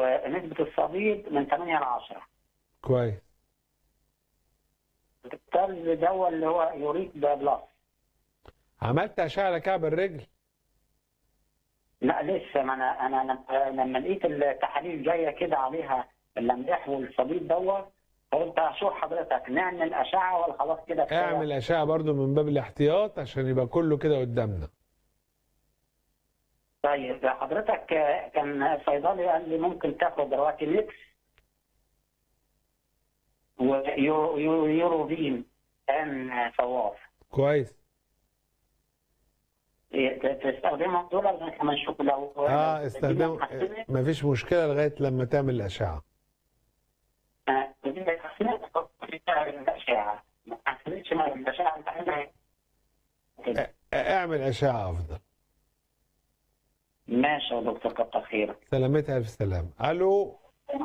ونسبه الصديد من 8 ل 10 كويس الطرز ده اللي هو يوريك ده بلس عملت اشعه على كعب الرجل لا لسه ما انا انا لما- لما لقيت التحاليل جايه كده عليها اللمدح والصديد دوت قلت اشوف حضرتك نعمل اشعه ولا خلاص كده كفاية؟ اعمل اشعه برضو من باب الاحتياط عشان يبقى كله كده قدامنا طيب حضرتك كان صيدلي قال لي ممكن تاخد دلوقتي ميكس ويوروفين ان فواف كويس تستخدمهم دول ولا كمان شوف لو اه استخدم مفيش مشكله لغايه لما تعمل الاشعه ما حصلتش مع الاشعه بتاعتنا كده. اعمل اشعه افضل ماشي يا دكتور كتر خيرك سلامتها الف سلام الو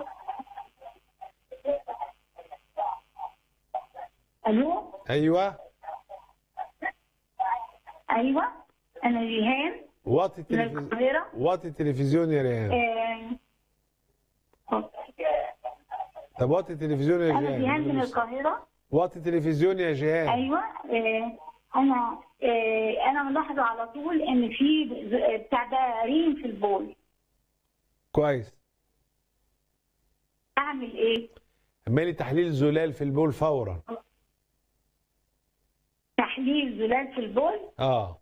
الو ايوه ايوه انا ريهان وطي من التلفزيون القاهره وطي التلفزيون يا ريهان آه، طب وطي التلفزيون يا انا ريهان من جيهان القاهره وطي التلفزيون يا جيهان ايوه آه، انا آه، انا ملاحظه على طول ان في ز- بتاع ده ريم في البول كويس اعمل ايه؟ اعملي تحليل زلال في البول فورا تحليل زلال في البول اه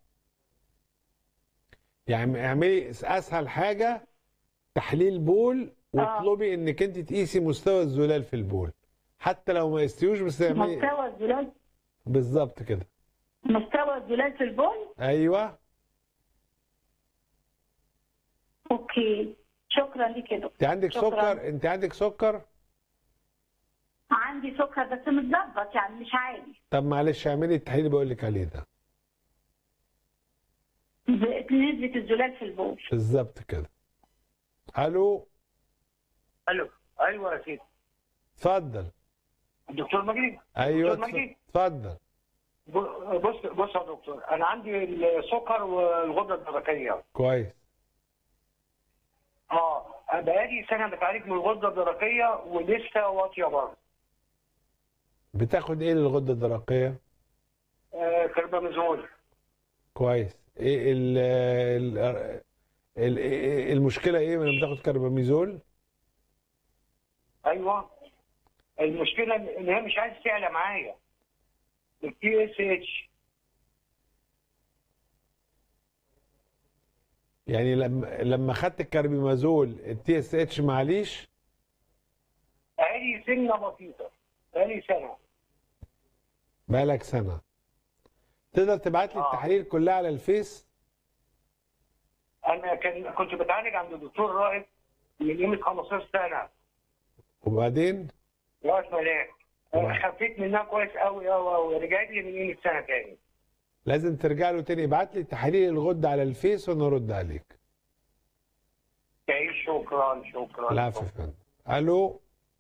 يعني اعملي اسهل حاجه تحليل بول واطلبي انك انت تقيسي مستوى الزلال في البول حتى لو ما قستيوش بس اعملي مستوى الزلال بالظبط كده مستوى الزلال في البول ايوه اوكي شكرا لك يا دكتور انت عندك شكراً. سكر انت عندك سكر عندي سكر بس متظبط يعني مش عالي طب معلش اعملي التحليل اللي بقول لك عليه ده ز- نسبه الزلال في البول بالظبط كده الو الو ايوه يا سيدي اتفضل الدكتور مجيد ايوه دكتور مجدي. اتف- اتفضل ب- بص بص يا دكتور انا عندي السكر والغده الدرقيه كويس اه بقالي سنه بتعالج من الغده الدرقيه ولسه واطيه برضه بتاخد ايه للغده الدرقيه آه كربامازول كويس ايه ال ال ال- إيه- المشكله ايه لما بتاخد كرباميزول ايوه المشكله ان هي مش عايز تعلى معايا التي اس اتش يعني لما لما خدت الكربامازول التي اس اتش معليش بقالي سنه بسيطه بقالي سنه بقالك سنه تقدر تبعت لي آه. التحاليل كلها على الفيس انا كان كنت بتعالج عند دكتور رائد من قيمه 15 سنه وبعدين راس ملاك وبعد- خفيت منها كويس قوي قوي قوي رجعت لي من قيمه سنه تاني لازم ترجع له تاني ابعت لي تحاليل الغده على الفيس وانا ارد عليك تعيش شكرا شكرا العفو يا فندم الو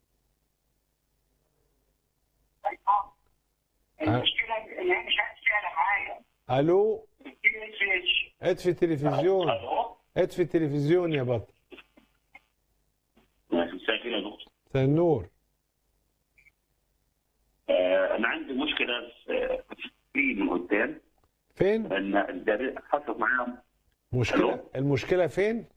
المشكله ان هي مش عايز تعلى معايا الو التي اس اتش اطفي التلفزيون اطفي التلفزيون يا بطل مساء الخير يا دكتور مساء النور آه، انا عندي مشكله في في من قدام فين ان الدري- حصلت معايا مشكله ألو؟ المشكله فين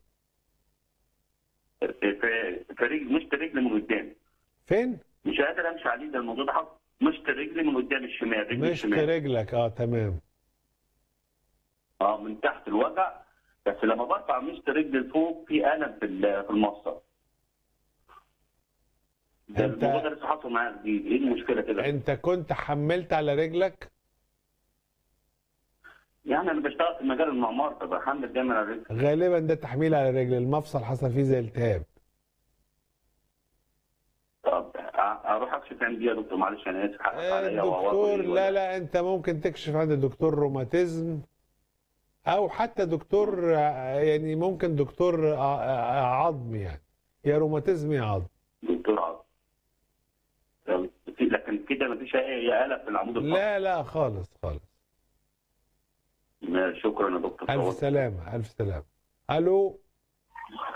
في في رجل مشط رجلي من قدام فين مش قادر امشي عليه ده الموضوع ده حصل مشط رجلي من قدام الشمال رجلي مش الشمال رجلك اه تمام اه من تحت الوجع بس لما برفع مشط رجلي لفوق في الم في ال- في المفصل ده أنت- الموضوع ده لسه حصل معايا جديد ايه المشكله كده؟ انت كنت حملت على رجلك يعني انا بشتغل في مجال المعمار فبحمل دايما على الرجل غالبا ده تحميل على الرجل المفصل حصل فيه زي التهاب طب أ- اروح اكشف عندي يا دكتور معلش انا اسف حقك عليا الدكتور وأواصل لا ولا- لا انت ممكن تكشف عند دكتور روماتيزم او حتى دكتور آه، يعني ممكن دكتور آه، آه، عظم يعني يا روماتيزم يا عظم دكتور عاطف طب في- لكن كده مفيش اي قلق في العمود الفقري لا لا خالص خالص شكرا يا دكتور الف سلامه الف سلامه الو